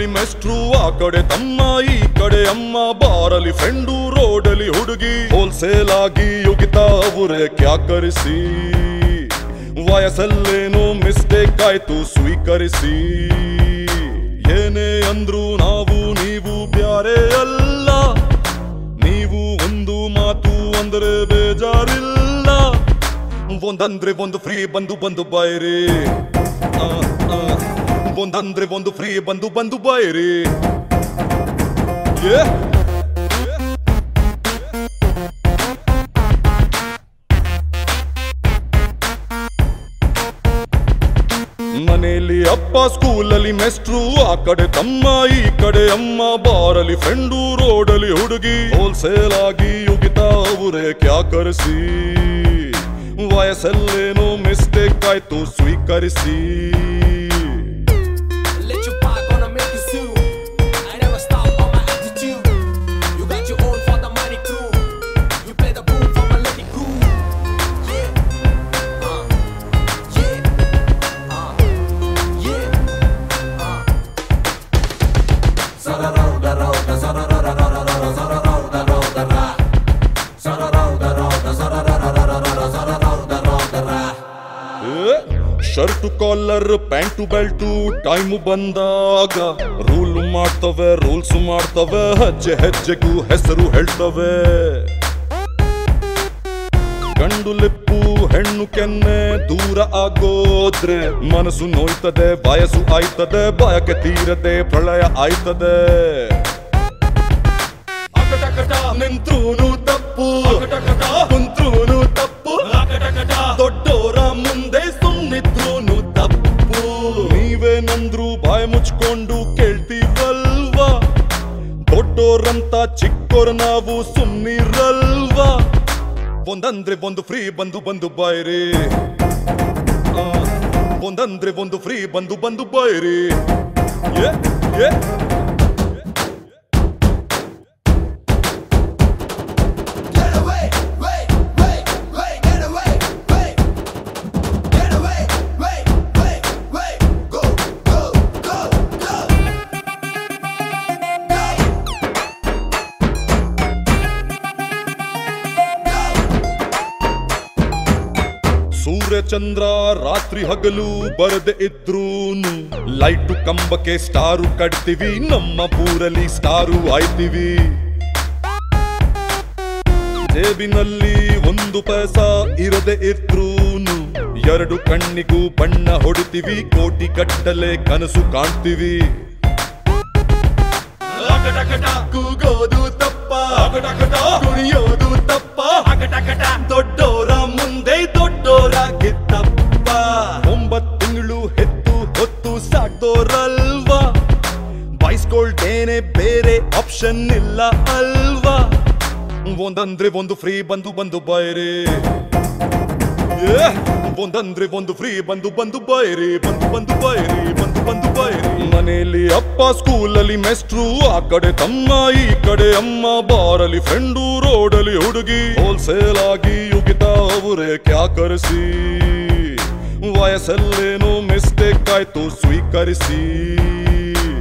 ಸ್ಕೂಲಲ್ಲಿ ಮೆಸ್ಟ್ರು ಆ ಕಡೆ ತಮ್ಮ ಈ ಕಡೆ ಅಮ್ಮ ಬಾರಲಿ ಫ್ರೆಂಡು ರೋಡಲ್ಲಿ ಹುಡುಗಿ ಹೋಲ್ಸೇಲ್ ಆಗಿ ಯೋಗಿತಾ ಅವರೇ ಕ್ಯಾಕರಿಸಿ ವಯಸ್ಸಲ್ಲೇನೋ ಮಿಸ್ಟೇಕ್ ಆಯ್ತು ಸ್ವೀಕರಿಸಿ ಏನೇ ಅಂದ್ರು ನಾವು ನೀವು ಬ್ಯಾರೆ ಅಲ್ಲ ನೀವು ಒಂದು ಮಾತು ಅಂದ್ರೆ ಬೇಜಾರಿಲ್ಲ ಒಂದಂದ್ರೆ ಒಂದು ಫ್ರೀ ಬಂದು ಬಂದು ಬಾಯ್ರಿ ಆ, ಆ. ಒಂದಂದ್ರೆ ಒಂದು ಫ್ರೀ ಬಂದು ಬಂದು ಬಾಯ್ರಿ ಏ ಮನೆಯಲ್ಲಿ ಅಪ್ಪ ಸ್ಕೂಲಲ್ಲಿ ಮೆಸ್ಟ್ರು ಆ ಕಡೆ ತಮ್ಮ ಈ ಕಡೆ ಅಮ್ಮ ಬಾರಲಿ ಫ್ರೆಂಡು ರೋಡಲ್ಲಿ ಹುಡುಗಿ ಹೋಲ್ಸೇಲ್ ಆಗಿ ಯೋಗಿತಾ ಅವರೇ ಕ್ಯಾಕರಿಸಿ ವಯಸ್ಸಲ್ಲೇನೋ ಮಿಸ್ಟೇಕ್ ಆಯ್ತು ಸ್ವೀಕರಿಸಿ Let your pie gonna make you sue. I never stop on my attitude. You got your own for the money too. You play the boom for my lady cool. Yeah. Uh. Yeah. Uh. Yeah. Uh. Shirt collar pant belt time ಬಂದಾಗ rule ಮಾಡ್ತವೆ rules ಮಾಡ್ತವೆ ಹೆಜ್ಜೆ ಹೆಜ್ಜೆಗೂ ಹೆಸರು ಹೇಳ್ತವೆ ಗಂಡು lip ಹೆಣ್ಣು ಕೆನ್ನೆ ದೂರ ಆಗೋದ್ರೆ ಮನಸ್ಸು ನೋಯ್ತದೆ ವಯಸ್ಸು ಆಯ್ತದೆ ಬಯಕೆ ತೀರದೆ ಪ್ರಳಯ ಆಯ್ತದೆ ನಿಂತ್ರೂನು ತಪ್ಪು ಕುಂತ್ರೂನು ತಪ್ಪು ದೊಡ್ಡೋರ ಮುಂದೆ ಸುಮ್ಮನಿದ್ರೂನು ತಪ್ಪು ನೀವೇ ನಂದ್ರು ಬಾಯಿ ಮುಚ್ಕೊಂಡು ಕೇಳ್ತೀವಲ್ವಾ ದೊಡ್ಡೋರಂತ ಚಿಕ್ಕೋರ್ ನಾವು ಸುಮ್ನಿರಲ್ವಾ ಒಂದಂದ್ರೆ ಒಂದು ಫ್ರೀ ಬಂದು ಬಂದು ಬಾಯ್ರಿ ಆ, ಒಂದಂದ್ರೆ ಒಂದು ಫ್ರೀ ಬಂದು ಬಂದು ಬಾಯ್ರಿ ಏ ಏ Get away, wait, wait, wait, get away, wait. Get away, wait, wait, wait. Go, go, go, go. ಸೂರ್ಯ ಚಂದ್ರ ರಾತ್ರಿ ಹಗಲು ಬರದೆ ಇದ್ರೂನು ಲೈಟು ಕಂಬಕ್ಕೆ ಸ್ಟಾರು ಕಟ್ತೀವಿ ನಮ್ಮ ಊರಲ್ಲಿ ಸ್ಟಾರು ಆಯ್ತೀವಿ ಜೇಬಿನಲ್ಲಿ ಒಂದು ಪೈಸ ಇರದೆ ಇದ್ರೂನು ಎರಡು ಕಣ್ಣಿಗೂ ಬಣ್ಣ ಹೊಡಿತೀವಿ ಕೋಟಿ ಗಟ್ಟಲೆ ಕನಸು ಕಾಣ್ತೀವಿ ಕೂಗೋದು ತಪ್ಪ ಕುಣಿಯೋದು ತಪ್ಪ ದೊಡ್ಡೋರ ಮುಂದೆ ದೊಡ್ಡೋರಾಗಿತ್ತಪ್ಪ ಒಂಬತ್ತು ತಿಂಗಳು ಹೆತ್ತು ಹೊತ್ತು ಸಾಕ್ದೋರಲ್ವಾ ಬೈಸ್ಕೊಳ್ತೇನೆ ಬೇರೆ ಆಪ್ಷನ್ ಇಲ್ಲ ಅಲ್ವಾ ಒಂದಂದ್ರೆ ಒಂದು ಫ್ರೀ ಬಂದು ಬಂದು ಬಾಯ್ರಿ ಏ, ಒಂದಂದ್ರೆ ಒಂದು ಫ್ರೀ ಬಂದು ಬಂದು ಬಾಯ್ರಿ ಬಂದು ಬಂದು ಬಾಯ್ರಿ ಬಂದು ಬಂದು ಬಾಯ್ರಿ ಮನೆಯಲ್ಲಿ ಅಪ್ಪ ಸ್ಕೂಲಲ್ಲಿ ಮೆಸ್ಟ್ರು ಆ ಕಡೆ ತಮ್ಮ ಈ ಕಡೆ ಅಮ್ಮ ಬಾರಲಿ ಫ್ರೆಂಡು ರೋಡಲ್ಲಿ ಹುಡುಗಿ ಹೋಲ್ಸೇಲ್ ಆಗಿ ಯೋಗಿತಾ ಅವರೇ ಕ್ಯಾಕರಿಸಿ ವಯಸ್ಸಲ್ಲೇನೋ ಮಿಸ್ಟೇಕ್ ಆಯ್ತು ಸ್ವೀಕರಿಸಿ